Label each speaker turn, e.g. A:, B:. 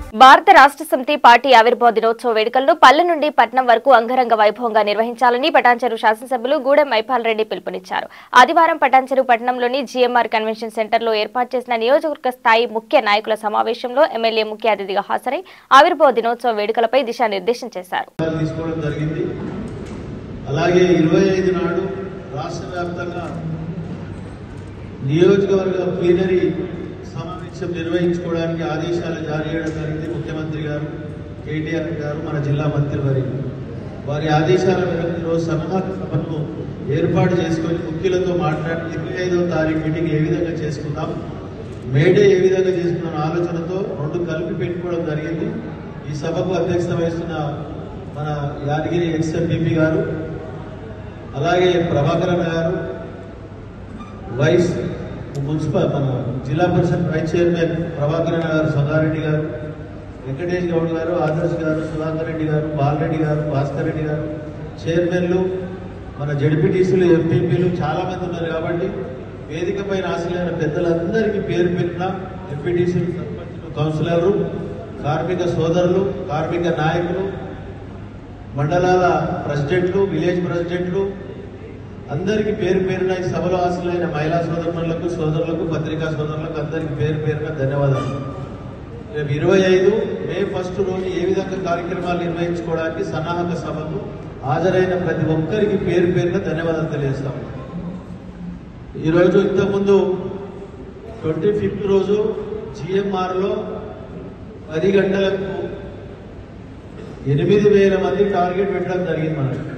A: భారత రాష్ట్ర సమితి పార్టీ ఆవిర్భావ దినోత్సవ వేడుకలను పల్లె నుండి పట్నం వరకు అంగరంగ వైభవంగా నిర్వహించాలని పటాన్చెరు శాసనసభ్యులు గూడెం మైపాల్ రెడ్డి పిలుపునిచ్చారు ఆదివారం పటాన్చెరు పట్టణంలోని జీఎంఆర్ కన్వెన్షన్ సెంటర్లో ఏర్పాటు చేసిన నియోజకవర్గ స్థాయి ముఖ్య నాయకుల సమావేశంలో ఎమ్మెల్యే ముఖ్య అతిథిగా హాజరై ఆవిర్భావ దినోత్సవ వేడుకలపై దిశానిర్దేశం చేశారు
B: నిర్ణయాలు తీసుకోవడం జరిగింది అలాగే ఇరవై ఐదు నాడు రాష్ట్ర వ్యాప్తంగా నియోజకవర్గ ప్లీనరీ సమావేశం నిర్వహించుకోవడానికి ఆదేశాలు జారీ చేయడం జరిగింది ముఖ్యమంత్రి గారు కేటీఆర్ గారు మన జిల్లా మంత్రి వారి వారి ఆదేశాల మేరకు ఈరోజు సన్నాహక సభను ఏర్పాటు చేసుకొని ముఖ్యులతో మాట్లాడి ఇరవై ఐదవ తారీఖు మీటింగ్ ఏ విధంగా చేసుకుందాం మేడే ఏ విధంగా చేసుకున్న ఆలోచనతో రెండు కలిపి పెట్టుకోవడం జరిగింది ఈ సభకు అధ్యక్షత వహిస్తున్న మన యాదగిరి ఎక్స్ ఎంపీపీ గారు అలాగే ప్రభాకరన్ గారు వైస్ మున్సిపల్ మన జిల్లా పరిషత్ వైస్ చైర్మన్ ప్రభాకరన్ గారు సంగారెడ్డి గారు వెంకటేష్ గౌడ్ గారు ఆదర్శ్ గారు సుధాకర్ రెడ్డి గారు బాలరెడ్డి గారు భాస్కర్ రెడ్డి గారు చైర్మన్లు మన జడ్పీటీసీలు ఎంపీపీలు చాలా మంది ఉన్నారు కాబట్టి వేదిక పైన ఆశలైన పెద్దలందరికీ పేరు పెట్టిన ఎంపీటీసీలు సర్పంచులు కౌన్సిలర్లు కార్మిక సోదరులు కార్మిక నాయకులు మండలాల ప్రెసిడెంట్లు విలేజ్ ప్రెసిడెంట్లు అందరికీ పేరు పేరున ఈ సభలో హాజరైన మహిళా సోదరులకు సోదరులకు పత్రికా సోదరులకు అందరికీ పేరు పేరున ధన్యవాదాలు రేపు ఇరవై ఐదు మే ఫస్ట్ రోజు ఏ విధంగా కార్యక్రమాలు నిర్వహించుకోవడానికి సన్నాహక సభకు హాజరైన ప్రతి ఒక్కరికి పేరు పేరున ధన్యవాదాలు తెలియజేస్తాం ఈరోజు ఇంతకుముందు ట్వంటీ ఫిఫ్త్ రోజు జిఎంఆర్లో పది గంటలకు ఎనిమిది వేల మంది టార్గెట్ పెట్టడం జరిగింది మనకి